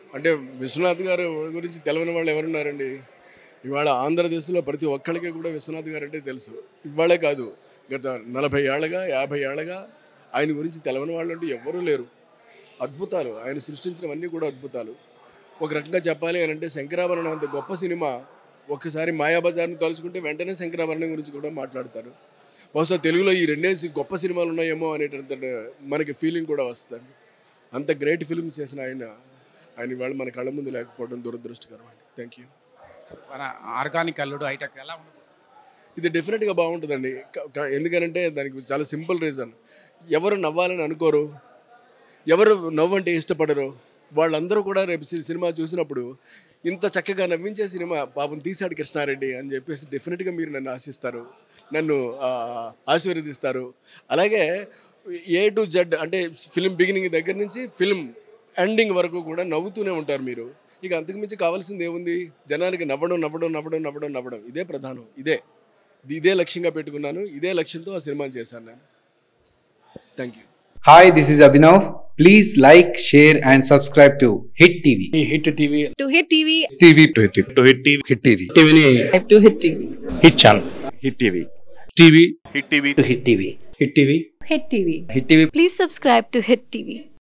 అంటే విశ్వనాథ్ గారు గురించి తెలియని వాళ్ళు ఎవరున్నారండి ఇవాళ ఆంధ్రదేశ్లో ప్రతి ఒక్కరికి కూడా విశ్వనాథ్ గారు అంటే తెలుసు ఇవాళే కాదు గత నలభై ఏళ్ళగా యాభై ఏళ్ళగా ఆయన గురించి తెలవని వాళ్ళు అంటూ ఎవ్వరూ లేరు అద్భుతాలు ఆయన సృష్టించినవన్నీ కూడా అద్భుతాలు ఒక రకంగా చెప్పాలి అని అంటే శంకరాభరణం అంత గొప్ప సినిమా ఒక్కసారి మాయాబజార్ని తలుచుకుంటే వెంటనే శంకరాభరణం గురించి కూడా మాట్లాడతారు బహుశా తెలుగులో ఈ రెండే సి- గొప్ప సినిమాలు ఉన్నాయేమో అనేటంత మనకి ఫీలింగ్ కూడా వస్తుంది అంత గ్రేట్ ఫిల్మ్ చేసిన ఆయన ఆయన ఇవాళ మన కళ్ళ ముందు లేకపోవడం దురదృష్టకరం అండి థ్యాంక్ యూ మన ఆర్గానిక్ అల్లుడు హైటెక్ ఎలా ఉండదు ఇది డెఫినెట్గా బాగుంటుందండి క- క- ఎందుకనంటే దానికి చాలా సింపుల్ రీజన్ ఎవరు నవ్వాలని అనుకోరు ఎవరు నవ్వు అంటే ఇష్టపడరు వాళ్ళందరూ కూడా రేపు సి- సినిమా చూసినప్పుడు ఇంత చక్కగా నవ్వించే సినిమా పాపం తీశాడు కృష్ణారెడ్డి అని చెప్పేసి డెఫినెట్గా మీరు నన్ను ఆశిస్తారు నన్ను ఆ, ఆశీర్వదిస్తారు అలాగే ఏ టు జెడ్ అంటే ఫిల్మ్ బిగినింగ్ దగ్గర నుంచి ఫిల్మ్ ఎండింగ్ వరకు కూడా నవ్వుతూనే ఉంటారు మీరు ఇక అంతకుమించి కావాల్సింది ఏముంది జనానికి నవ్వడం నవ్వడం నవ్వడం నవ్వడం నవ్వడం ఇదే ప్రధానం ఇదే ఇదే లక్ష్యంగా పెట్టుకున్నాను ఇదే లక్ష్యంతో ఆ సినిమాని చేశాను నేను thank you Hi, this is Abhinav. Please like, share, and subscribe to Hit TV. Hit TV to hit TV, TV. To Hit to Hit TV Hit TV. టీవీని to hit TV, Hit channel Hit TV TV Hit TV to Hit TV Hit TV hit TV. Hit TV Please subscribe to Hit TV.